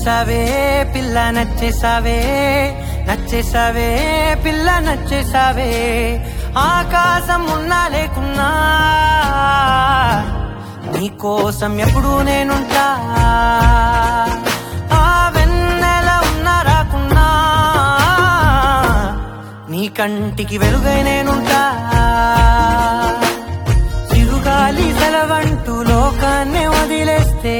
నచ్చేసావే పిల్ల నచ్చేసావే నచ్చేసావే పిల్ల నచ్చేసావే ఆకాశం ఉన్నా లేకున్నా నీకోసం ఎప్పుడు నేనుంటా ఆ వెన్నెల ఉన్నా రాకున్నా నీ కంటికి వెలుగై నేనుంటా చిరుగాలి సెలవంటూ లోకాన్ని వదిలేస్తే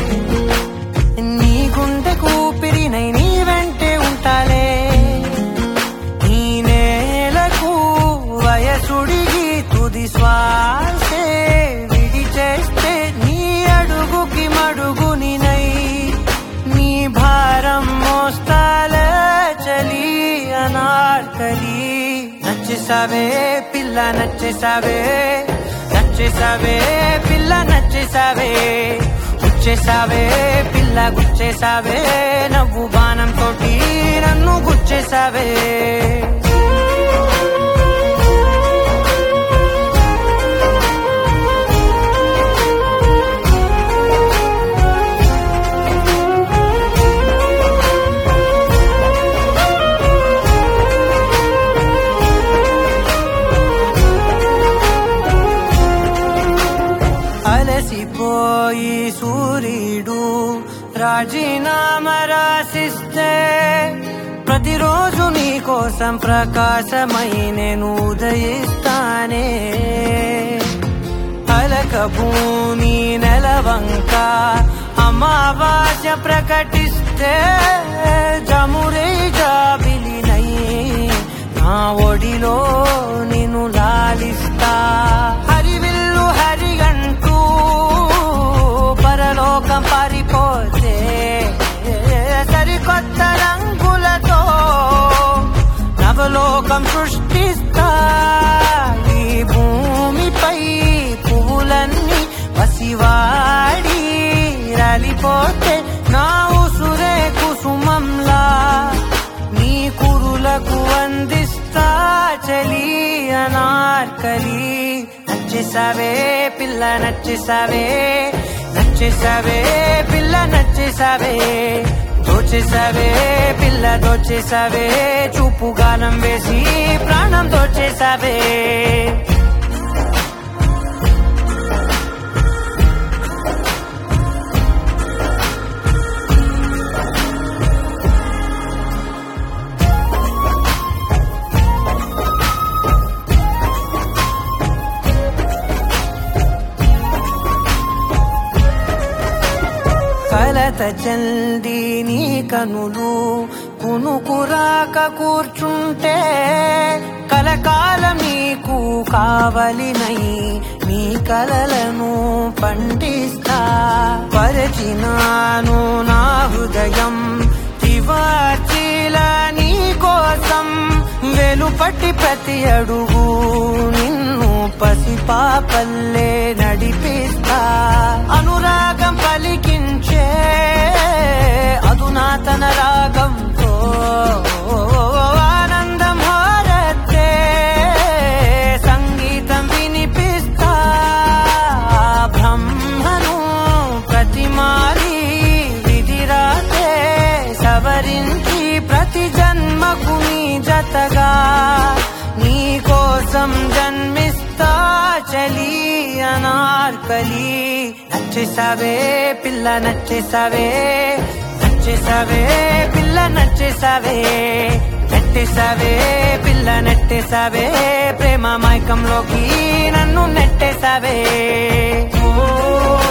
నీ గుండె కూపిరినై నీ వెంటే ఉంటాలే ఈ నేలకు వయసుడిగి తుది శ్వాసే విడిచేస్తే నీ అడుగుకి మడుగునినై నీ భారం మోస్తాలే చలి అనార్కలి నచ్చేసావే పిల్ల నచ్చేసావే నచ్చేసావే పిల్ల నచ్చేసావే గుచ్చేసావే పిల్ల గుచ్చేసావే నవ్వు బాణం తోటి నన్ను గుచ్చేసావే అలసిపోయి సూర్యుడు రాజీనామా రాసిస్తే ప్రతిరోజు నీ కోసం ప్రకాశమై నేను ఉదయిస్తానే అలక భూమి నెలవంక అమావాస్య ప్రకటిస్తే జమురే జాబిలినై నా ఒడిలో నిన్ను లాలిస్తా హరివిల్లు హరిగంటూ పరలోకం పారిపోతే సరికొత్త రంగులతో నవలోకం సృష్టిస్తా ఈ భూమిపై పువ్వులన్నీ పసివాడి రాలిపోతే నా ఉసురే కుసుమంలా నీ కురులకు అందిస్తా చలి అనార్కలి నచ్చేసావే పిల్ల నచ్చేసావే నచ్చేసావే పిల్ల నచ్చేసావే దోచేసావే పిల్ల దోచేసావే చూపు గానం వేసి ప్రాణం దోచేసావే కలత చల్ది నీ కనులు కునుకురాక కూర్చుంటే కలకాలం నీకు కావలినై నీ కలలను పండిస్తా పరచినాను నా హృదయం తివాచీల నీ కోసం వెలుపటి ప్రతి అడుగు నిన్ను పసిపాపల్లే నడిపిస్తా అనురాగం పలికించే అధునాతన రాగంతో ఆనందం హారతే సంగీతం వినిపిస్తా బ్రహ్మను ప్రతిమారి విధిరాతే సవరించి ప్రతి జన్మకు నీ జతగా నీ కోసం జన్మిస్తా చలి అనార్కలి నచ్చేసావే పిల్ల నచ్చేసావే నచ్చేసావే పిల్ల నచ్చేసావే నెట్టేసావే పిల్ల నెట్టేసావే ప్రేమ మైకంలోకి నన్ను నెట్టేసావే ఓ